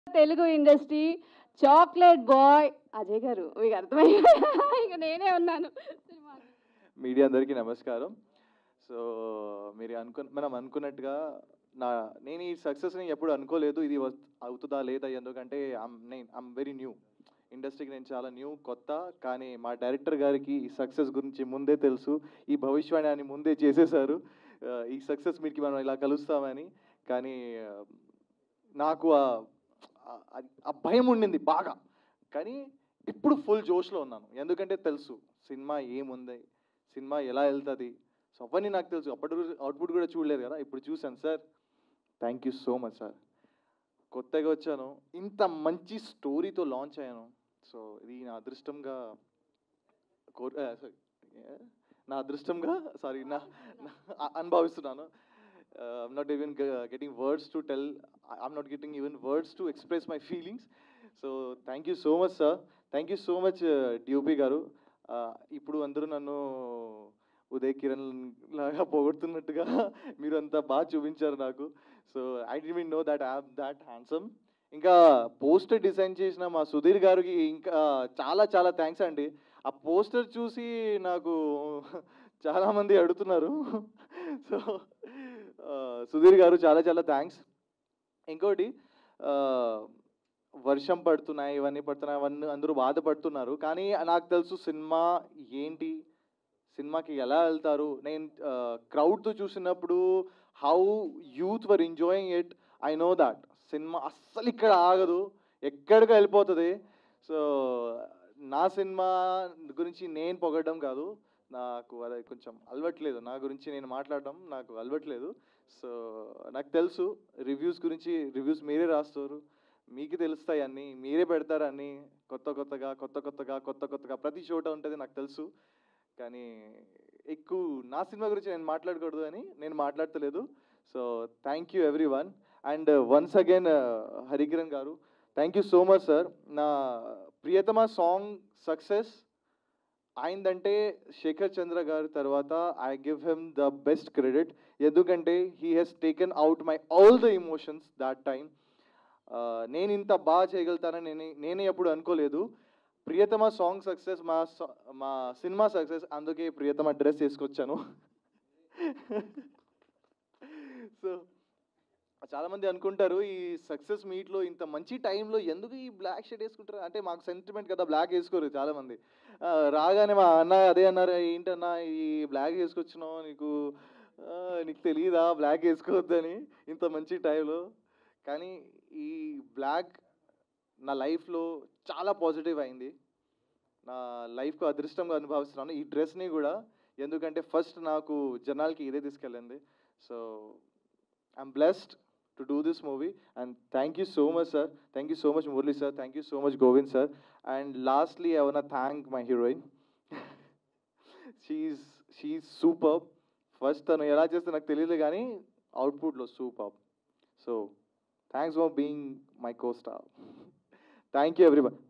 Telugu industry chocolate boy Ajay garu మీకు అర్థమైంది ఇక నేనే ఉన్నాను సినిమాకి. మీడియా అందరికీ నమస్కారం సో మీరు అనుకు మనం అనుకున్నట్టుగా నా నేను ఈ సక్సెస్ని ఎప్పుడు అనుకోలేదు ఇది వస్- అవుతుందా లేదా ఎందుకంటే ఐమ్ నేను ఐమ్ వెరీ న్యూ ఇండస్ట్రీకి నేను చాలా న్యూ కొత్త కానీ మా డైరెక్టర్ గారికి ఈ సక్సెస్ గురించి ముందే తెలుసు ఈ భవిష్యవాణి ముందే చేసేశారు ఆ, ఈ సక్సెస్ మీదకి మనం ఇలా కలుస్తామని కానీ ఆ, నాకు ఆ- ఆ- అది- ఆ భయం ఉండింది బాగా కానీ ఇప్పుడు ఫుల్ జోష్లో ఉన్నాను ఎందుకంటే తెలుసు సినిమా ఏముంది సినిమా ఎలా వెళ్తుంది సో అవన్నీ నాకు తెలుసు అప్పటి అవుట్పుట్ కూడా చూడలేదు కదా ఇప్పుడు చూశాను sir thank you so much sir కొత్తగా వచ్చాను ఇంత మంచి స్టోరీతో లాంచ్ అయ్యాను సో ఇది నా అదృష్టంగా కోర్ ఆ, sorry. ఏ? నా అదృష్టంగా సారీ నా నా- అ- అనుభవిస్తున్నాను I'm not even getting words to tell I'm not getting even words to express my feelings so thank you so much sir thank you so much డ్యూపీ గారు Uh, ఇప్పుడు అందరూ నన్ను ఉదయ్ కిరణ్ లాగా పొగడుతున్నట్టుగా మీరు అంతా బాగా చూపించారు నాకు సో ఐ డి నో దట్ యాప్ దాట్ హ్యాండ్సమ్ ఇంకా పోస్టర్ డిజైన్ చేసిన మా సుధీర్ గారికి ఇంకా చాలా చాలా థ్యాంక్స్ అండి ఆ పోస్టర్ చూసి నాకు చాలామంది అడుగుతున్నారు సో సుధీర్ గారు చాలా చాలా థ్యాంక్స్ ఇంకోటి ఆ, వర్షం పడుతున్నాయి ఇవన్నీ పడుతున్నాయి అవన్నీ అందరూ బాధపడుతున్నారు కానీ నాకు తెలుసు సినిమా ఏంటి సినిమాకి ఎలా వెళ్తారు నేను క్రౌడ్తో చూసినప్పుడు how youth were enjoying it I know that cinema అస్సలు ఇక్కడ ఆగదు ఎక్కడికి వెళ్ళిపోతుంది సో నా సినిమా గురించి నేను పొగడడం కాదు నాకు అది కొంచెం అలవట్లేదు నా గురించి నేను మాట్లాడడం నాకు అలవట్లేదు సో నాకు తెలుసు రివ్యూస్ గురించి రివ్యూస్ మీరే రాస్తారు మీకు తెలుస్తాయి అన్నీ మీరే పెడతారు అన్నీ కొత్త కొత్తగా కొత్త కొత్తగా కొత్త కొత్తగా ప్రతి చోట ఉంటుంది నాకు తెలుసు కానీ ఎక్కువ నా సినిమా గురించి నేను మాట్లాడకూడదు అని నేను మాట్లాడతలేదు so thank you everyone and once again Harikiran garu thank you so much sir నా ప్రియతమ సాంగ్ సక్సెస్ ఆయనదంటే శేఖర్ చంద్ర గారి తర్వాత I give him the best credit ఎందుకంటే he has taken out my all the emotions that time నేను ఇంత బాగా చేయగలుగుతానని నేనే నేనే ఎప్పుడు అనుకోలేదు ప్రియతమ సాంగ్ సక్సెస్ మా స- మా సినిమా సక్సెస్ అందుకే ప్రియతమ డ్రెస్ వేసుకొచ్చాను సో చాలామంది అనుకుంటారు ఈ సక్సెస్ మీట్లో ఇంత మంచి టైంలో ఎందుకు ఈ బ్లాక్ షర్ట్ వేసుకుంటారు అంటే మాకు సెంటిమెంట్ కదా బ్లాక్ వేసుకోరు చాలామంది ఆ, రాగానే మా అన్న అదే అన్నారు ఏంటన్నా ఈ బ్లాక్ వేసుకొచ్చినావు నీకు ఆ, నీకు తెలియదా బ్లాక్ వేసుకోవద్దని ఇంత మంచి టైంలో కానీ ఈ బ్లాక్ నా లైఫ్లో చాలా పాజిటివ్ అయింది నా లైఫ్కు అదృష్టంగా అనుభవిస్తున్నాను ఈ డ్రెస్ని కూడా ఎందుకంటే ఫస్ట్ నాకు జనాలకి ఇదే తీసుకెళ్ళింది so I'm blessed to do this movie and thank you so much sir thank you so much Murali sir thank you so much Govind sir and lastly I want thank my heroine she she super first తను ఎలా చేస్తే నాకు తెలియదు కానీ అవుట్పుట్లో super so thanks for being my co star thank you everyone